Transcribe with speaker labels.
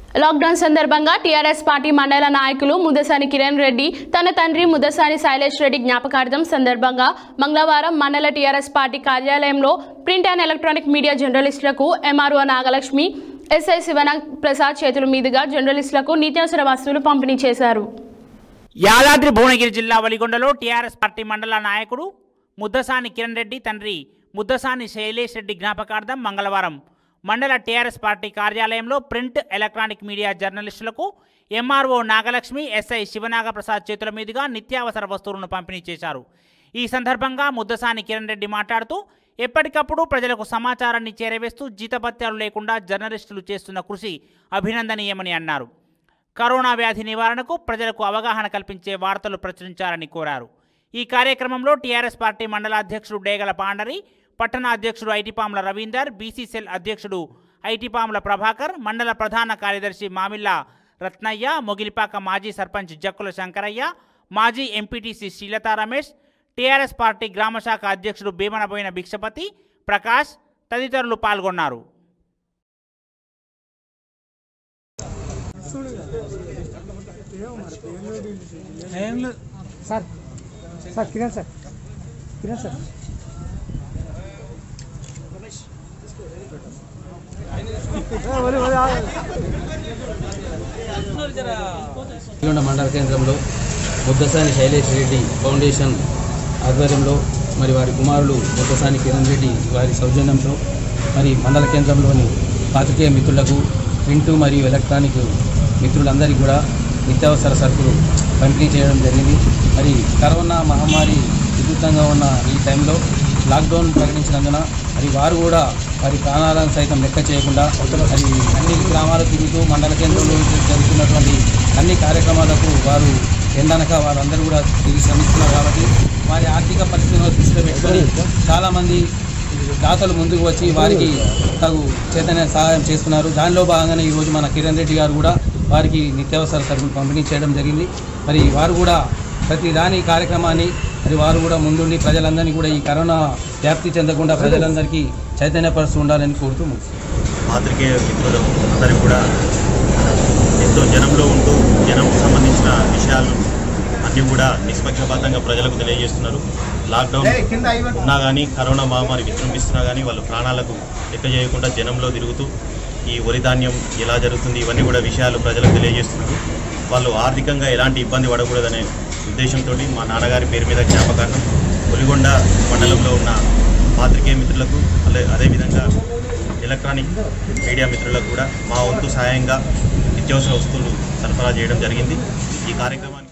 Speaker 1: Lockdown సందర్భంగా TRS party మండల నాయకులు ముదసాని కిరణ్ రెడ్డి తన తండ్రి ముదసాని శైలేష్ రెడ్డి జ్ఞాపకార్థం సందర్భంగా మంగళవారం మండల టీఆర్ఎస్ పార్టీ కార్యాలయంలో ప్రింట్ అండ్ ఎలక్ట్రానిక్ మీడియా జర్నలిస్టులకు ఎంఆర్ఓ నాగలక్ష్మి ఎస్ఐ శివనాగ్ ప్రసాద్ చేతుల మీదుగా జర్నలిస్టులకు నిత్యావసర వస్తువులు పంపిణీ చేశారు
Speaker 2: యాదాద్రి భువనగిరి జిల్లా వలిగొండలో టీఆర్ఎస్ పార్టీ మండల నాయకుడు ముద్దసాని కిరణ్ రెడ్డి తండ్రి ముద్దసాని శైలేష్ రెడ్డి జ్ఞాపకార్థం మంగళవారం మండల టీఆర్ఎస్ పార్టీ కార్యాలయంలో ప్రింట్ ఎలక్ట్రానిక్ మీడియా జర్నలిస్టులకు ఎంఆర్ఓ నాగలక్ష్మి ఎస్ఐ శివనాగప్రసాద్ చేతుల మీదుగా నిత్యావసర వస్తువులను పంపిణీ చేశారు ఈ సందర్భంగా ముద్దసాని కిరణ్ రెడ్డి మాట్లాడుతూ ఎప్పటికప్పుడు ప్రజలకు సమాచారాన్ని చేరవేస్తూ జీతభత్యాలు లేకుండా జర్నలిస్టులు చేస్తున్న కృషి అభినందనీయమని అన్నారు కరోనా వ్యాధి నివారణకు ప్రజలకు అవగాహన కల్పించే వార్తలు ప్రచురించాలని కోరారు ఈ కార్యక్రమంలో టీఆర్ఎస్ పార్టీ మండల అధ్యక్షుడు డేగల పాండరి పట్టణ అధ్యక్షుడు ఐటిపాముల రవీందర్ బీసీసెల్ అధ్యక్షుడు ఐటిపాముల ప్రభాకర్ మండల ప్రధాన కార్యదర్శి మామిళ్ళ రత్నయ్య మొగిలిపాక మాజీ సర్పంచ్ జక్కుల శంకరయ్య మాజీ MPTC Srilatha Ramesh TRS party గ్రామశాఖ అధ్యక్షుడు భీమనబోయిన భిక్షపతి ప్రకాష్ తదితరులు పాల్గొన్నారు
Speaker 3: ఏం లేదు sir sir Kiran sir Kiran sir
Speaker 4: Nalgonda మండల కేంద్రంలో ముద్దసాని శైలేష్ రెడ్డి ఫౌండేషన్ ఆధ్వర్యంలో మరి వారి కుమారులు ముద్దసాని కిరణ్ రెడ్డి వారి సౌజన్యంతో మరి మండల కేంద్రంలోని పాత్రికేయ మిత్రులకు ప్రింటు మరియు ఎలక్ట్రానిక్ మిత్రులందరికీ కూడా నిత్యావసర సరుకులు పంపిణీ చేయడం జరిగింది మరి కరోనా మహమ్మారి విస్తృతంగా ఉన్న ఈ టైంలో లాక్డౌన్ ప్రకటించినందున మరి వారు కూడా వారి ప్రాణాలను సైతం లెక్క చేయకుండా మరి అన్ని గ్రామాలు తిరుగుతూ మండల కేంద్రంలో జరుగుతున్నటువంటి అన్ని కార్యక్రమాలకు వారు ఎండనక వారందరూ కూడా తిరిగి శ్రమిస్తున్నారు కాబట్టి వారి ఆర్థిక పరిస్థితులను దృష్టిలో పెట్టుకొని చాలామంది దాతలు ముందుకు వచ్చి వారికి తగు చైతన్య సహాయం చేస్తున్నారు దానిలో భాగంగానే ఈరోజు మన కిరణ్ రెడ్డి గారు కూడా వారికి నిత్యావసర సరుకులు పంపిణీ చేయడం జరిగింది మరి వారు కూడా ప్రతి దాని కార్యక్రమాన్ని మరి వారు కూడా ముందుండి ప్రజలందరినీ కూడా ఈ కరోనా వ్యాప్తి చెందకుండా ప్రజలందరికీ చైతన్యపరుస్తూ ఉండాలని కోరుతూ ముగిస్తున్నాను.
Speaker 5: పాత్రికేయ మిత్రులు అందరూ కూడా ఎంతో జనంలో ఉంటూ జనంకు సంబంధించిన విషయాలు అన్నీ కూడా నిష్పక్షపాతంగా ప్రజలకు తెలియజేస్తున్నారు లాక్డౌన్ ఉన్నా కానీ కరోనా మహమ్మారి విజృంభిస్తున్నా కానీ వాళ్ళు ప్రాణాలకు లెక్క చేయకుండా జనంలో తిరుగుతూ ఈ వరి ధాన్యం ఎలా జరుగుతుంది ఇవన్నీ కూడా విషయాలు ప్రజలకు తెలియజేస్తున్నారు వాళ్ళు ఆర్థికంగా ఎలాంటి ఇబ్బంది పడకూడదనే ఉద్దేశంతో మా నాన్నగారి పేరు మీద జ్ఞాపకార్థం పులిగొండ మండలంలో ఉన్న పాత్రికేయ మిత్రులకు అదే అదేవిధంగా ఎలక్ట్రానిక్ మీడియా మిత్రులకు కూడా మా వంతు సహాయంగా నిత్యావసర వస్తువులు సరఫరా చేయడం జరిగింది ఈ కార్యక్రమానికి